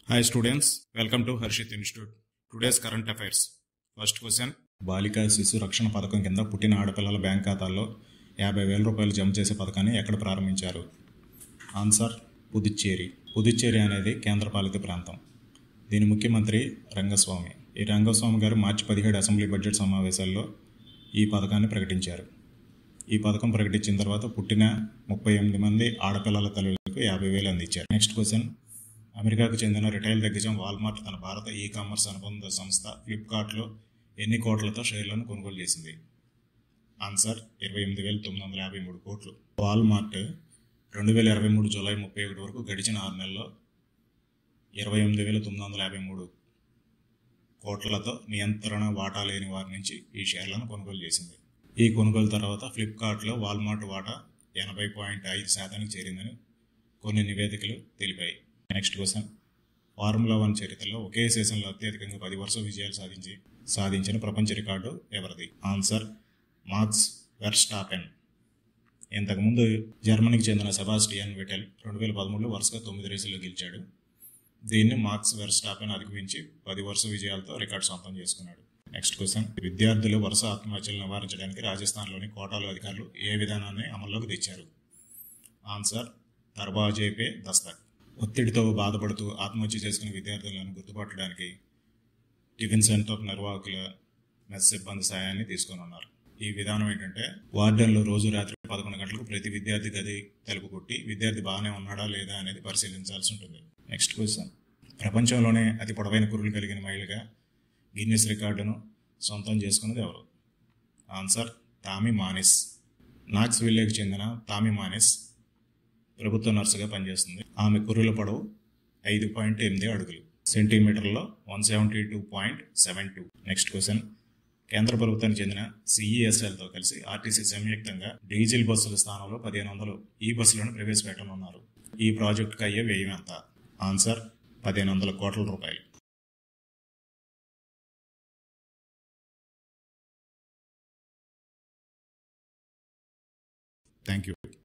Hi students, welcome to Harshit Institute. Today's current affairs. First question. బాలిక శిశు రక్షణ పథకం కింద పుట్టిన ఆడపిల్లల బ్యాంక్ ఖాతాల్లో యాభై వేల రూపాయలు జమ చేసే పథకాన్ని ఎక్కడ ప్రారంభించారు ఆన్సర్ పుదుచ్చేరి పుదుచ్చేరి అనేది కేంద్రపాలిత ప్రాంతం దీని ముఖ్యమంత్రి రంగస్వామి ఈ రంగస్వామి గారు మార్చి పదిహేడు అసెంబ్లీ బడ్జెట్ సమావేశాల్లో ఈ పథకాన్ని ప్రకటించారు ఈ పథకం ప్రకటించిన తర్వాత పుట్టిన ముప్పై ఎనిమిది మంది ఆడపిల్లల తల్లులకు యాభై వేలు అందించారు నెక్స్ట్ క్వశ్చన్ అమెరికాకు చెందిన రిటైల్ దిగ్గజం వాల్మార్ట్ తన భారత ఈ కామర్స్ అనుబంధ సంస్థ ఫ్లిప్కార్ట్లో ఎన్ని కోట్లతో షేర్లను కొనుగోలు చేసింది ఆన్సర్ ఇరవై ఎనిమిది వేల తొమ్మిది వందల యాభై మూడు కోట్లు వాల్మార్ట్ రెండు వేల ఇరవై మూడు జూలై ముప్పై ఒకటి వరకు గడిచిన ఆరు నెలల్లో ఇరవై ఎనిమిది వేల తొమ్మిది వందల యాభై మూడు కోట్లతో నియంత్రణ వాటా లేని వారి నుంచి ఈ షేర్లను కొనుగోలు చేసింది ఈ కొనుగోలు తర్వాత ఫ్లిప్కార్ట్లో వాల్మార్ట్ వాటా ఎనభై పాయింట్ ఐదు శాతానికి చేరిందని కొన్ని నివేదికలు తెలిపాయి నెక్స్ట్ క్వశ్చన్ ఫార్ములా వన్ చరిత్రలో ఒకే సీజన్లో అత్యధికంగా పది వరుస విజయాలు సాధించి సాధించిన ప్రపంచ రికార్డు ఎవరిది ఆన్సర్ మార్క్స్ వెర్స్టాపెన్ ఇంతకుముందు జర్మనీకి చెందిన సెబాస్టియన్ వెటెల్ రెండు వేల పదమూడులో వరుసగా తొమ్మిది రేసుల్లో గెలిచాడు దీన్ని మార్క్స్ వెర్స్టాపెన్ అధిగమించి పది వరుస విజయాలతో రికార్డు సొంతం చేసుకున్నాడు నెక్స్ట్ క్వశ్చన్ విద్యార్థులు వరుస ఆత్మహత్యలు నివారించడానికి రాజస్థాన్లోని కోటాలో అధికారులు ఏ విధానాన్ని అమల్లోకి తెచ్చారు ఆన్సర్ దర్వాజే పే దస్తక్ ఒత్తిడితో బాధపడుతూ ఆత్మహత్య చేసుకున్న విద్యార్థులను గుర్తుపట్టడానికి టిఫిన్ సెంటర్ నిర్వాహకుల మెస్ సిబ్బంది సాయాన్ని తీసుకొని ఉన్నారు ఈ విధానం ఏంటంటే వార్డెన్లో రోజు రాత్రి పదకొండు గంటలకు ప్రతి విద్యార్థి గది తలుపు కొట్టి విద్యార్థి బాగానే ఉన్నాడా లేదా అనేది పరిశీలించాల్సి ఉంటుంది నెక్స్ట్ క్వశ్చన్ ప్రపంచంలోనే అతి పొడవైన కుర్రులు కలిగిన మహిళగా గిన్నెస్ రికార్డును సొంతం చేసుకున్నది ఎవరు ఆన్సర్ తామి మానిస్ నాక్స్ విల్లేకి చెందిన తామి మానిస్ ప్రభుత్వ నర్సుగా పనిచేస్తుంది ఆమె కుర్రుల పొడవు ఐదు పాయింట్ ఎనిమిది అడుగులు సెంటీమీటర్లో one seventy two point seven two next question కేంద్ర ప్రభుత్వానికి చెందిన సిఈఎస్ఎల్తో కలిసి ఆర్టీసీ సంయుక్తంగా డీజిల్ బస్సుల స్థానంలో పదిహేను వందలు ఈ బస్సులను ప్రవేశపెట్టనున్నారు ఈ ప్రాజెక్టుకు అయ్యే వ్యయం ఎంత ఆన్సర్ పదిహేను వందల కోట్ల రూపాయలు థ్యాంక్ యూ